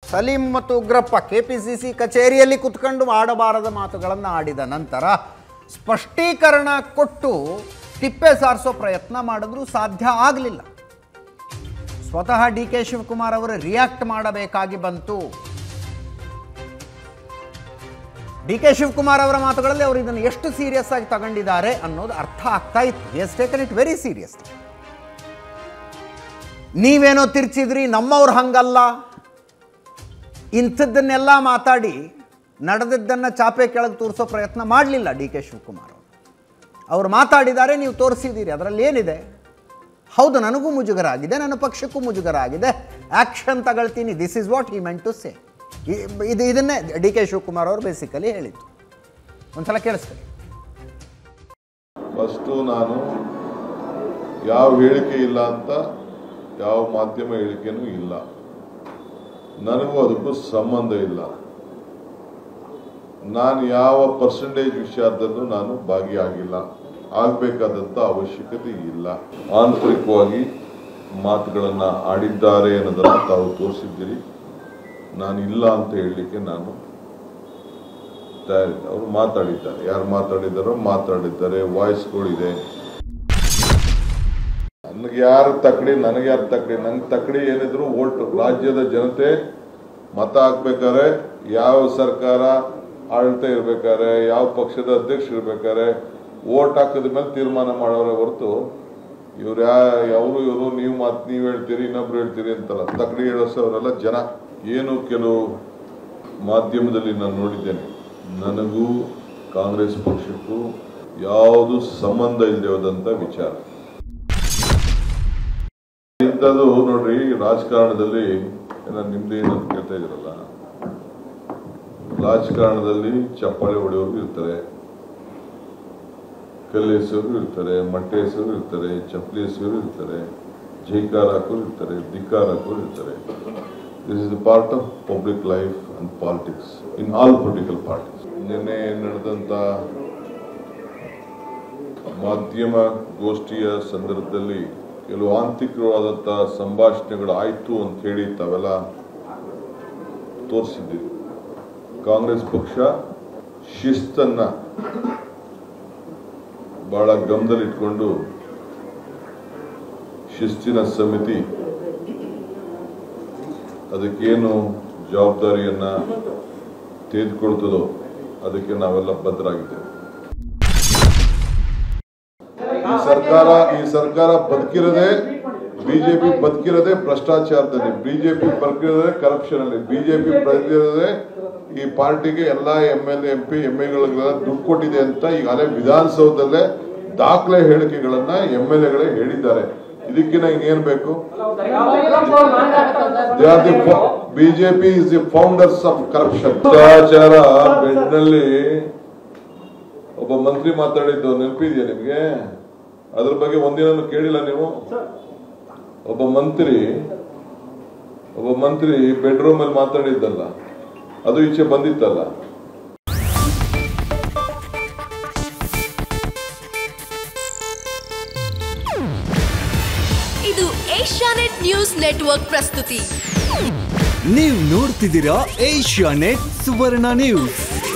ಸಲೀಂ ಮತ್ತು Ugrappa K P C C ಕಚೇರಿಯಲ್ಲಿ ಕುತ್ಕೊಂಡು ಆಡಬಾರದ ಮಾತುಗಳನ್ನು ಆಡಿದ ನಂತರ ಸ್ಪಷ್ಟೀಕರಣ ಕೊಟ್ಟು ತಿಪ್ಪೆ ಸಾರಿಸೋ ಪ್ರಯತ್ನ ಮಾಡಿದ್ರೂ ಸಾಧ್ಯ ಆಗಲಿಲ್ಲ ಸ್ವತಃ ಡಿ ಕೆ ಶಿವಕುಮಾರ್ ಅವರು ರಿಯಾಕ್ಟ್ ಮಾಡಬೇಕಾಗಿ ಬಂತು ಡಿ ಕೆ ಶಿವಕುಮಾರ್ ಅವರ ಮಾತುಗಳಲ್ಲಿ ಅವರು ಇದನ್ನು ಎಷ್ಟು ಸೀರಿಯಸ್ ಆಗಿ ತಗೊಂಡಿದ್ದಾರೆ ಅನ್ನೋದು ಅರ್ಥ ಆಗ್ತಾ ಇತ್ತು is taken it very serious ನೀವೇನೋ ತಿರ್ಚಿದ್ರಿ ನಮ್ಮವ್ರು ಹಂಗಲ್ಲ ಇಂಥದ್ದನ್ನೆಲ್ಲ ಮಾತಾಡಿ ನಡೆದದ್ದನ್ನು ಚಾಪೆ ಕೆಳಗೆ ತೋರಿಸೋ ಪ್ರಯತ್ನ ಮಾಡಲಿಲ್ಲ ಡಿ ಕೆ ಶಿವಕುಮಾರ್ ಅವರು ಅವ್ರು ಮಾತಾಡಿದ್ದಾರೆ ನೀವು ತೋರಿಸಿದ್ದೀರಿ ಅದರಲ್ಲಿ ಏನಿದೆ ಹೌದು ನನಗೂ ಮುಜುಗರ ಆಗಿದೆ ನನ್ನ ಪಕ್ಷಕ್ಕೂ ಮುಜುಗರ ಆಗಿದೆ ಆ್ಯಕ್ಷನ್ ತಗೊಳ್ತೀನಿ this is what he meant to say ಇದು ಇದನ್ನೇ ಡಿ ಕೆ ಶಿವಕುಮಾರ್ ಅವರು ಬೇಸಿಕಲಿ ಹೇಳಿದ್ದು ಒಂದ್ಸಲ ಕೇಳಿಸ್ಕೊಳ್ಳಿ ಫಸ್ಟು ನಾನು ಯಾವ ಹೇಳಿಕೆ ಇಲ್ಲ ಅಂತ ಯಾವ ಮಾಧ್ಯಮ ಹೇಳಿಕೆನೂ ಇಲ್ಲ ನನಗೂ ಅದಕ್ಕೂ ಸಂಬಂಧ ಇಲ್ಲ ನಾನು ಯಾವ ಪರ್ಸೆಂಟೇಜ್ ವಿಷಯದಲ್ಲೂ ನಾನು ಭಾಗಿಯಾಗಿಲ್ಲ ಆಗಬೇಕಾದಂಥ ಅವಶ್ಯಕತೆ ಇಲ್ಲ ಆಂತರಿಕವಾಗಿ ಮಾತುಗಳನ್ನ ಆಡಿದ್ದಾರೆ ಅನ್ನೋದನ್ನು ತಾವು ತೋರಿಸಿದ್ದೀರಿ ನಾನು ಇಲ್ಲ ಅಂತ ಹೇಳಲಿಕ್ಕೆ ನಾನು ತಯಾರಿಲ್ಲ ಅವರು ಮಾತಾಡಿದ್ದಾರೆ ಯಾರು ಮಾತಾಡಿದಾರೋ ಮಾತಾಡಿದ್ದಾರೆ ವಾಯ್ಸ್ಗಳಿದೆ ನನಗೆ ಯಾರು ತಕ್ಕಡಿ ನನಗೆ ಯಾರು ತಕ್ಕಡಿ ನಂಗೆ ತಕ್ಕಡಿ ಏನಿದ್ರು ಓಟ್ ರಾಜ್ಯದ ಜನತೆ ಮತ ಹಾಕ್ಬೇಕಾದ್ರೆ ಯಾವ ಸರ್ಕಾರ ಆಡಳಿತ ಇರ್ಬೇಕಾದ್ರೆ ಯಾವ ಪಕ್ಷದ ಅಧ್ಯಕ್ಷ ಇರ್ಬೇಕಾದ್ರೆ ಓಟ್ ಹಾಕಿದ ಮೇಲೆ ತೀರ್ಮಾನ ಮಾಡೋರೆ ಹೊರತು ಇವ್ರು ಯಾ ಅವರು ಇವರು ನೀವು ಮಾತು ನೀವು ಹೇಳ್ತೀರಿ ಇನ್ನೊಬ್ರು ಹೇಳ್ತೀರಿ ಅಂತಲ್ಲ ತಕ್ಕಡಿ ಹೇಳೋಸವರೆಲ್ಲ ಜನ ಏನು ಕೆಲವು ಮಾಧ್ಯಮದಲ್ಲಿ ನಾನು ನೋಡಿದ್ದೇನೆ ನನಗೂ ಕಾಂಗ್ರೆಸ್ ಪಕ್ಷಕ್ಕೂ ಯಾವುದು ಸಂಬಂಧ ಇಲ್ಲದೆ ಹೋದಂಥ ವಿಚಾರ ಇಂಥದ್ದು ನೋಡ್ರಿ ರಾಜಕಾರಣದಲ್ಲಿ ಏನೋ ನಿಮ್ದೇನು ಅಂತ ಕೇಳ್ತಾ ಇದ್ರಲ್ಲ ರಾಜಕಾರಣದಲ್ಲಿ ಚಪ್ಪಾಳೆ ಹೊಡೆಯೋರು ಇರ್ತಾರೆ ಕಲ್ಲೆಸೋರು ಇರ್ತಾರೆ ಮೊಟ್ಟೆ ಎಸೆಯೋರು ಇರ್ತಾರೆ ಚಪ್ಪಲಿ ಎಸೆಯೋರು ಇರ್ತಾರೆ ಜೈಕಾರ ಹಾಕೋರು ಇರ್ತಾರೆ ಧಿಕ್ಕಾರ ಹಾಕೋರು ಇರ್ತಾರೆ this is the part of public life and politics in all political parties ನಿನ್ನೆ ನಡೆದಂತ ಮಾಧ್ಯಮ ಗೋಷ್ಠಿಯ ಸಂದರ್ಭದಲ್ಲಿ ಕೆಲವು ಆಂತರಿಕವಾದಂಥ ಸಂಭಾಷಣೆಗಳು ಆಯ್ತು ಅಂತ ಹೇಳಿ ತಾವೆಲ್ಲ ತೋರಿಸಿದ್ದೀವಿ ಕಾಂಗ್ರೆಸ್ ಪಕ್ಷ ಶಿಸ್ತನ್ನ ಬಹಳ ಗಮನದಲ್ಲಿಟ್ಕೊಂಡು ಶಿಸ್ತಿನ ಸಮಿತಿ ಅದಕ್ಕೇನು ಜವಾಬ್ದಾರಿಯನ್ನ ತೆಗೆದುಕೊಳ್ತದೋ ಅದಕ್ಕೆ ನಾವೆಲ್ಲ ಬದ್ಧರಾಗಿದ್ದೇವೆ ಈ ಸರ್ಕಾರ ಈ ಸರ್ಕಾರ ಬದುಕಿರೋದೇ ಬಿಜೆಪಿ ಬದುಕಿರೋದೇ ಭ್ರಷ್ಟಾಚಾರದಲ್ಲಿ ಬಿಜೆಪಿ ಬದುಕಿರೋದೇ ಕರಪ್ಷನ್ ಅಲ್ಲಿ ಬಿಜೆಪಿ ಬದುಕಿರೋದೇ ಈ ಪಾರ್ಟಿಗೆ ಎಲ್ಲಾ M L M P M ಎಗಳಿಗೆಲ್ಲ ದುಡ್ಡು ಕೊಟ್ಟಿದೆ ಅಂತ ಈಗಾಗಲೇ ವಿಧಾನಸೌಧದಲ್ಲೇ ದಾಖಲೆ ಹೇಳಿಕೆಗಳನ್ನ ಎಂ ಎಲ್ ಎಗಳೇ ಹೇಳಿದ್ದಾರೆ ಇದಕ್ಕಿಂತ ಇನ್ನೇನ್ ಬೇಕು BJP is the founders of corruption ಭ್ರಷ್ಟಾಚಾರ ಬೆಡ್ನಲ್ಲಿ ಒಬ್ಬ ಮಂತ್ರಿ ಮಾತಾಡಿದ್ದು ನೆನಪಿದೆಯಾ ನಿಮ್ಗೆ ಅದ್ರ ಬಗ್ಗೆ ಒಂದಿನೂ ಕೇಳಿಲ್ಲ ನೀವು ಒಬ್ಬ ಮಂತ್ರಿ ಒಬ್ಬ ಮಂತ್ರಿ ಬೆಡ್ರೂಮ್ ಅಲ್ಲಿ ಮಾತಾಡಿದ್ದಲ್ಲ ಅದು ಈಚೆ ಬಂದಿತ್ತಲ್ಲ ಇದು ಏಷ್ಯಾನೆಟ್ ನ್ಯೂಸ್ ನೆಟ್ವರ್ಕ್ ಪ್ರಸ್ತುತಿ ನೀವು ನೋಡ್ತಿದ್ದೀರಾ ಏಷ್ಯಾ ನೆಟ್ ಸುವರ್ಣ ನ್ಯೂಸ್